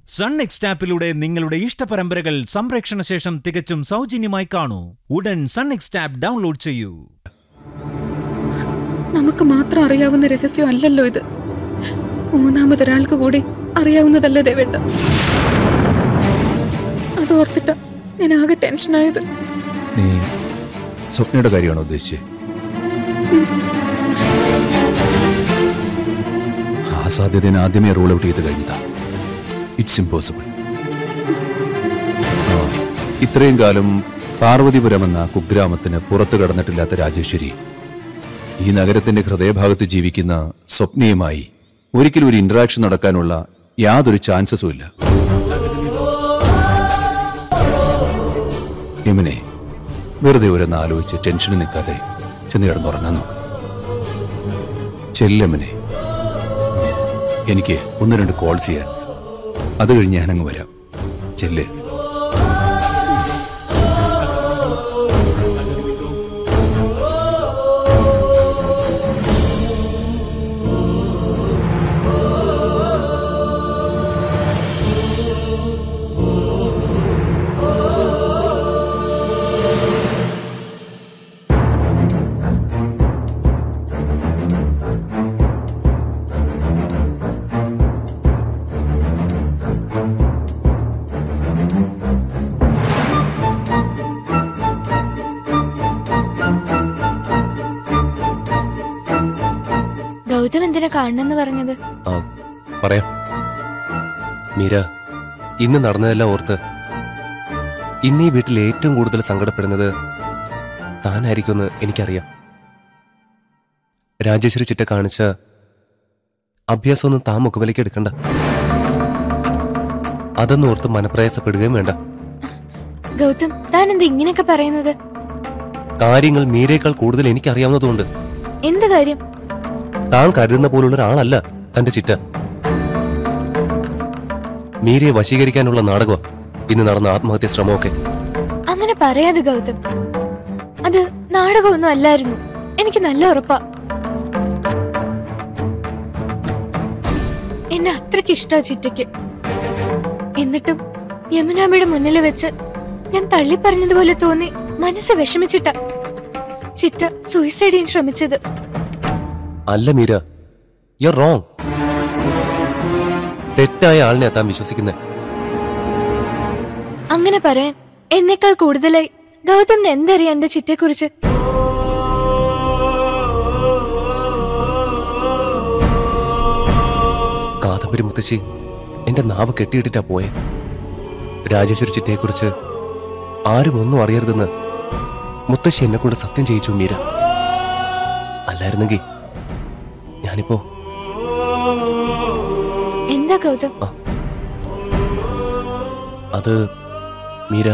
Sun എക്സ്റ്റാപ്പിലൂടെ നിങ്ങളുടെ ഇഷ്ടപരമ്പരകൾ സംപ്രേക്ഷണ ശേഷം തികച്ചും സൗജന്യമായി കാണൂ ഉടൻ സൺ എക്സ്റ്റാപ്പ് ഡൗൺലോഡ് ചെയ്യൂ നമുക്ക് മാത്രം അറിയാവുന്ന രഹസ്യം അല്ലല്ലോ ഇത് മൂന്നാമതൊരാൾക്ക് കൂടി അറിയാവുന്നതല്ലേ ദേവേട്ട അതോർത്തിട്ട ഞാൻ ആകെ ടെൻഷനായത് നീ സ്വപ്നയുടെ കാര്യമാണോ ഉദ്ദേശിച്ചത് ആ സാധ്യതയെ ആദ്യമേ റൂൾ ഔട്ട് ചെയ്ത് കഴിഞ്ഞതാ ഇറ്റ്സ് ഇമ്പോസിബിൾ ഇത്രയും കാലം പാർവതിപുരം എന്ന കുഗ്രാമത്തിന് പുറത്തു കടന്നിട്ടില്ലാത്ത രാജേശ്വരി ഈ നഗരത്തിന്റെ ഹൃദയഭാഗത്ത് ജീവിക്കുന്ന സ്വപ്നയുമായി ഒരിക്കലും ഒരു ഇന്ററാക്ഷൻ നടക്കാനുള്ള യാതൊരു ചാൻസസും ഇല്ല യമുനെ വെറുതെ ഓരോന്ന് ആലോചിച്ച് ടെൻഷന് നിൽക്കാതെ ചെന്ന് കിടന്നുറങ്ങാൻ നോക്ക് ചെല്ലമ്മനെ എനിക്ക് ഒന്ന് രണ്ട് കോൾ ചെയ്യാൻ അത് കഴിഞ്ഞ് ഞാനങ്ങ് വരാം ചെല്ല് ഗൗതം എന്തിനാ കാണണമെന്ന് പറഞ്ഞത് ആ പറയാം മീര ഇന്ന് നടന്നതെല്ലാം ഓർത്ത് ഇന്ന് ഈ വീട്ടിൽ ഏറ്റവും കൂടുതൽ സങ്കടപ്പെടുന്നത് താനായിരിക്കുമെന്ന് എനിക്കറിയാം രാജേശ്വരി ചിറ്റ കാണിച്ച അഭ്യാസമൊന്നും താൻ മുഖവിലേക്ക് എടുക്കണ്ട അതൊന്നും ഓർത്ത് മനപ്രയാസപ്പെടുകയും വേണ്ട ഗൗതം താൻ എന്താ ഇങ്ങനെയൊക്കെ പറയുന്നത് കാര്യങ്ങൾ മീരയേക്കാൾ കൂടുതൽ എനിക്കറിയാവുന്നതുകൊണ്ട് എന്ത് കാര്യം താൻ കരുതുന്ന പോലുള്ള ഒരാളല്ല തന്റെ ചിറ്റ മീരയെ വശീകരിക്കാനുള്ള നാടകമാ ഇന്ന് നടന്ന ആത്മഹത്യ ശ്രമമൊക്കെ അങ്ങനെ പറയാതെ ഗൗതം അത് നാടകമൊന്നും അല്ലായിരുന്നു എനിക്ക് നല്ല ഉറപ്പാ എന്നെ അത്രയ്ക്ക് ഇഷ്ടാ ചിറ്റയ്ക്ക് എന്നിട്ടും യമുനാമ്മയുടെ മുന്നിൽ വെച്ച് ഞാൻ തള്ളിപ്പറഞ്ഞതുപോലെ തോന്നി മനസ്സ് വിഷമിച്ചിട്ട ചിറ്റ സൂയിസൈഡ് ചെയ്യാൻ ശ്രമിച്ചത് അല്ല മീര യു റോങ് തെറ്റായ ആളിനെ താൻ വിശ്വസിക്കുന്നത് അങ്ങനെ പറയാൻ എന്നെക്കാൾ കൂടുതലായി ഗൗതമിന് എന്തറിയാം എന്റെ ചിറ്റയെക്കുറിച്ച് കാദംബരി മുത്തശ്ശി എന്റെ നാവ് കെട്ടിയിട്ടിട്ടാ പോയെ രാജേശ്വരി ചിറ്റയെക്കുറിച്ച് ആരും ഒന്നും അറിയരുതെന്ന് മുത്തശ്ശി എന്നെ കൊണ്ട് സത്യം ചെയ്യിച്ചു മീര അല്ലായിരുന്നെങ്കിൽ ഞാനിപ്പോ എന്താ ഗൗതം അത് മീര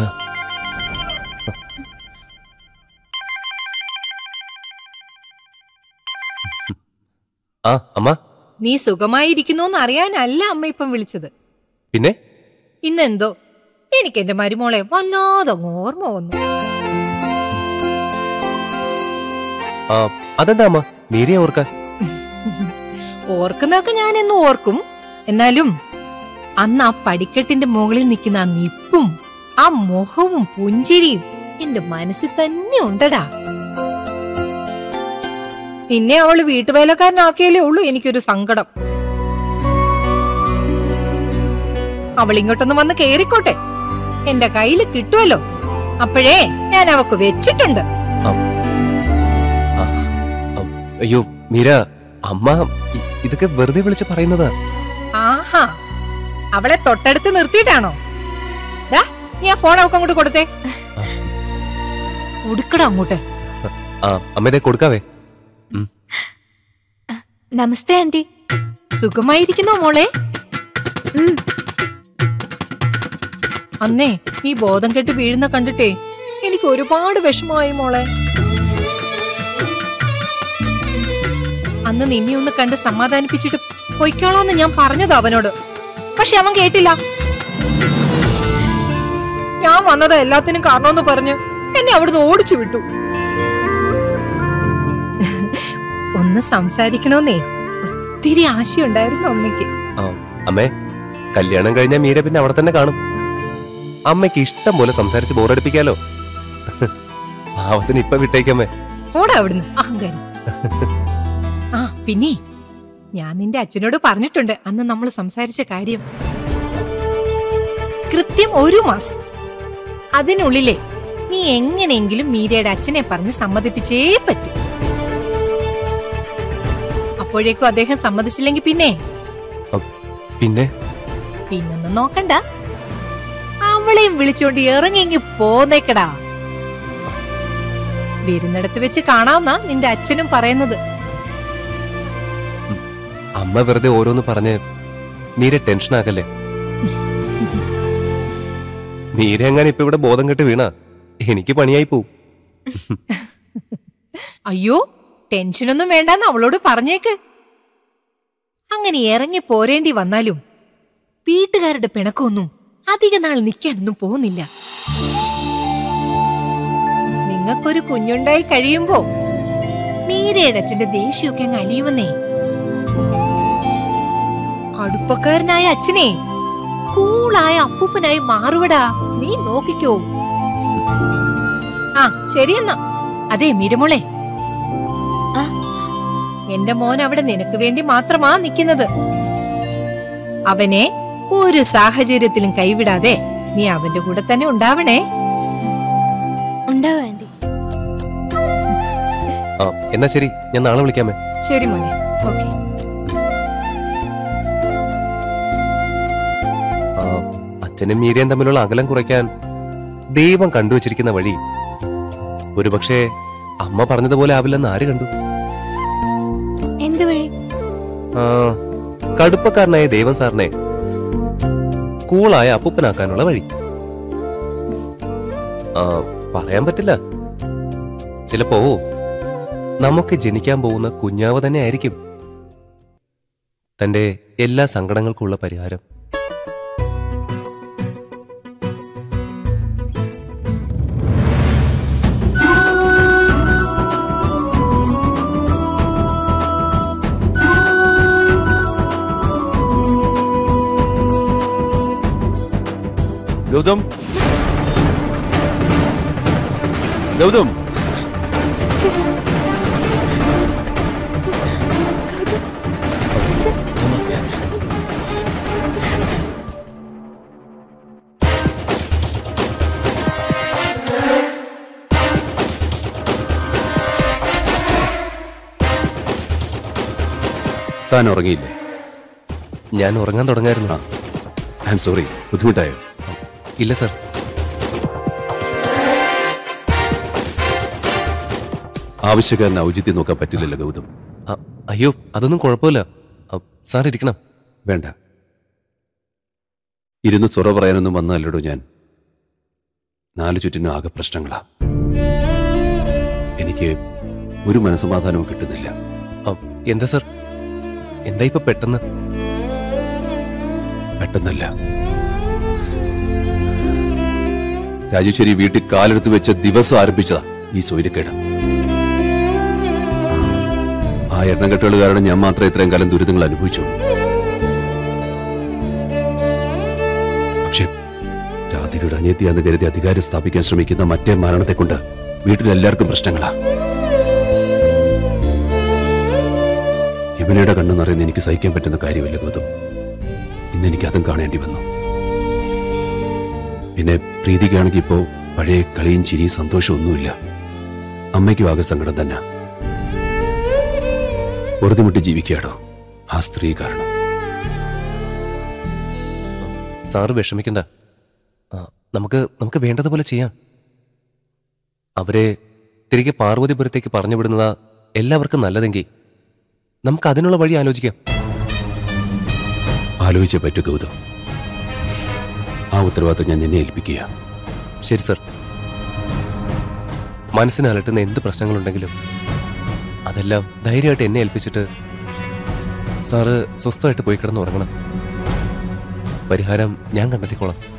ആ അമ്മ നീ സുഖമായിരിക്കുന്നോന്ന് അറിയാനല്ല അമ്മ ഇപ്പം വിളിച്ചത് പിന്നെ ഇന്നെന്തോ എനിക്ക് എന്റെ മരുമോളെ വല്ലാതെ അങ്ങ് ഓർമ്മ വന്നു ആ അതെന്താ അമ്മ മീരയെ ഓർക്കാൻ ഓർക്കുന്നതൊക്കെ ഞാൻ എന്നും ഓർക്കും എന്നാലും അന്ന് ആ പടിക്കെട്ടിന്റെ മുകളിൽ നിൽക്കുന്ന ആ നിപ്പും ആ മുഖവും പുഞ്ചിരിയും എന്റെ മനസ്സിൽ തന്നെ ഉണ്ടടാ നിന്നെ അവള് വീട്ടുവേലക്കാരനാക്കിയാലേ ഉള്ളൂ എനിക്കൊരു സങ്കടം അവൾ ഇങ്ങോട്ടൊന്ന് വന്ന് കേറിക്കോട്ടെ എന്റെ കയ്യിൽ കിട്ടുമല്ലോ അപ്പോഴേ ഞാൻ അവക്ക് വെച്ചിട്ടുണ്ട് ആ, ആ, അയ്യോ മീര അമ്മ ഇ- ഇതൊക്കെ വെറുതെ വിളിച്ച് പറയുന്നതാ ആഹാ അവളെ തൊട്ടടുത്ത് നിർത്തിയിട്ടാണോ ദാ നീ ആ ഫോൺ അവക്ക് അങ്ങോട്ട് കൊടുത്തേ കൊടുക്കടാ അങ്ങോട്ട് ആ അമ്മയുടെ കൊടുക്കാവേ ഉം. നമസ്തേ ആന്റി സുഖമായിരിക്കുന്നോ മോളെ ഉം. അന്നേ നീ ബോധം കെട്ട് വീഴുന്ന കണ്ടിട്ടേ എനിക്ക് ഒരുപാട് വിഷമമായി മോളെ അന്ന് നിന്നെ ഒന്ന് കണ്ട് സമാധാനിപ്പിച്ചിട്ട് പൊയ്ക്കോളോന്ന് ഞാൻ പറഞ്ഞത് അവനോട് പക്ഷെ അവൻ കേട്ടില്ല ഞാൻ വന്നത് എല്ലാത്തിനും കാരണമെന്ന് പറഞ്ഞ് എന്നെ അവിടുന്ന് ഓടിച്ചു വിട്ടു ഒന്ന് സംസാരിക്കണമെന്നേ ഒത്തിരി ആശയുണ്ടായിരുന്നു അമ്മയ്ക്ക് ആ, അമ്മേ കല്യാണം കഴിഞ്ഞാൽ മീര പിന്നെ അവിടെ തന്നെ കാണും അമ്മയ്ക്ക് ഇഷ്ടം പോലെ സംസാരിച്ച് ബോറടിപ്പിക്കാലോ പാവത്തിന് ഇപ്പൊ വിട്ടേക്കമ്മേ പോടാ അവിടുന്ന് അഹങ്കാരി ആ പിന്നെ ഞാൻ നിന്റെ അച്ഛനോട് പറഞ്ഞിട്ടുണ്ട് അന്ന് നമ്മൾ സംസാരിച്ച കാര്യം കൃത്യം ഒരു മാസം അതിനുള്ളിലെ നീ എങ്ങനെയെങ്കിലും മീരയുടെ അച്ഛനെ പറഞ്ഞ് സമ്മതിപ്പിച്ചേ പറ്റൂ അപ്പോഴേക്കും അദ്ദേഹം സമ്മതിച്ചില്ലെങ്കിൽ പിന്നെ അ- പിന്നെ പിന്നൊന്നും നോക്കണ്ട അവളെയും വിളിച്ചോണ്ട് ഇറങ്ങിങ്ങി പോന്നേക്കടാ വരുന്നിടത്ത് വെച്ച് കാണാവുന്ന നിന്റെ അച്ഛനും പറയുന്നത് അമ്മ വെറുതെ ഓരോന്ന് പറഞ്ഞ് മീര ടെൻഷനാക്കല്ലേ മീര എങ്ങനെ ഇപ്പൊ ഇവിടെ ബോധം കെട്ട് വീണ എനിക്ക് പണിയായി പോവും അയ്യോ ടെൻഷനൊന്നും വേണ്ടെന്ന് അവളോട് പറഞ്ഞേക്ക് അങ്ങനെ ഇറങ്ങി പോരേണ്ടി വന്നാലും വീട്ടുകാരുടെ പിണക്കമൊന്നും അധിക നാൾ നിൽക്കാനൊന്നും പോകുന്നില്ല നിങ്ങൾക്കൊരു കുഞ്ഞുണ്ടായി കഴിയുമ്പോ മീരയുടെ അച്ഛന്റെ ദേഷ്യമൊക്കെ അങ്ങ് അലിയുമെന്നേ കടുപ്പക്കാരനായ അച്ഛനെ കൂളായ അപ്പൂപ്പനായി മാറുവടാ നീ നോക്കിക്കോ ആ ശരിയെന്നാ അതെ മീരമോളെ ആ. എന്റെ മോൻ അവിടെ നിനക്ക് വേണ്ടി മാത്രമാ നിൽക്കുന്നത് അവനെ ഒരു സാഹചര്യത്തിലും കൈവിടാതെ നീ അവന്റെ കൂടെ തന്നെ ഉണ്ടാവണേ ഉണ്ടാവും ആന്റി ആ എന്നാ ശരി ഞാൻ നാളെ വിളിക്കാമേ ശരി മോനെ ഓക്കെ ആ, അച്ഛനും മീരയും തമ്മിലുള്ള അകലം കുറയ്ക്കാൻ ദൈവം കണ്ടുവച്ചിരിക്കുന്ന വഴി ഒരുപക്ഷെ അമ്മ പറഞ്ഞതുപോലെ ആവില്ലെന്ന് ആര് കണ്ടു എന്ത് വഴി ആ, കടുപ്പക്കാരനായ ദൈവം സാറിനെ കൂളായ അപ്പൂപ്പനാക്കാനുള്ള വഴി ആ പറയാൻ പറ്റില്ല ചിലപ്പോ നമുക്ക് ജനിക്കാൻ പോകുന്ന കുഞ്ഞാവ് തന്നെ ആയിരിക്കും തന്റെ എല്ലാ സങ്കടങ്ങൾക്കുള്ള പരിഹാരം ഗൗതം ഗൗതം ഛെ. ഗൗതം. ഛെ. താൻ ഉറങ്ങിയില്ലേ ഞാൻ ഉറങ്ങാൻ തുടങ്ങായിരുന്നു ഐ എം സോറി ബുദ്ധിമുട്ടായോ ഇല്ല സർ ആവശ്യക്കാരന് ഔചിത്യം നോക്കാൻ പറ്റില്ലല്ലോ ഗൗതം അ- അയ്യോ അതൊന്നും കുഴപ്പമില്ല അ, സാർ ഇരിക്കണം വേണ്ട ഇരുന്ന് ചൊറ പറയാനൊന്നും വന്നല്ലടോ ഞാൻ നാലു ചുറ്റിനും ആകെ പ്രശ്നങ്ങളാ എനിക്ക് ഒരു മനസ്സമാധാനവും കിട്ടുന്നില്ല അ, എന്താ സർ എന്താ ഇപ്പൊ പെട്ടെന്ന് പെട്ടെന്നല്ല രാജേശ്വരി വീട്ടിൽ കാലെടുത്ത് വെച്ച ദിവസം ആരംഭിച്ചതാ ഈ സൂര്യക്കേട് ആ എണ്ണക്കെട്ടുകൾ കാരണം ഞാൻ മാത്രമേ ഇത്രയും കാലം ദുരിതങ്ങൾ അനുഭവിച്ചുള്ളൂ പക്ഷേ രാധികയുടെ അനിയത്തിയാന്ന് കരുതി അധികാരം സ്ഥാപിക്കാൻ ശ്രമിക്കുന്ന മറ്റേ മരണത്തെ കൊണ്ട് വീട്ടിലെല്ലാവർക്കും പ്രശ്നങ്ങളാ യമുനയുടെ കണ്ണ് നിറയുന്ന എനിക്ക് സഹിക്കാൻ പറ്റുന്ന കാര്യമല്ല ഗൗതം ഇന്ന് എനിക്ക് അതും കാണേണ്ടി വന്നു പിന്നെ പ്രീതിക്കാണെങ്കിൽ ഇപ്പോ പഴയ കളിയും ചിരിയും സന്തോഷവും ഒന്നുമില്ല അമ്മയ്ക്കും ആകെ സങ്കടം തന്നെ പൊറുതിമുട്ടി ജീവിക്കാടോ ആ സ്ത്രീ കാരണം സാറ് വിഷമിക്കണ്ട ആ, നമുക്ക് നമുക്ക് വേണ്ടതുപോലെ ചെയ്യാം അവരെ തിരികെ പാർവതിപുരത്തേക്ക് പറഞ്ഞു വിടുന്നതാ എല്ലാവർക്കും നല്ലതെങ്കിൽ നമുക്ക് അതിനുള്ള വഴി ആലോചിക്കാം ആലോചിച്ചേ പറ്റൂ ഗൗതം ആ ഉത്തരവാദിത്തം ഞാൻ നിന്നെ ഏൽപ്പിക്കുക ശരി സർ മനസ്സിന് അലട്ടുന്ന എന്ത് പ്രശ്നങ്ങളുണ്ടെങ്കിലും അതെല്ലാം ധൈര്യമായിട്ട് എന്നെ ഏൽപ്പിച്ചിട്ട് സാറ് സ്വസ്ഥമായിട്ട് പോയി കിടന്ന് ഉറങ്ങണം പരിഹാരം ഞാൻ കണ്ടെത്തിക്കോളാം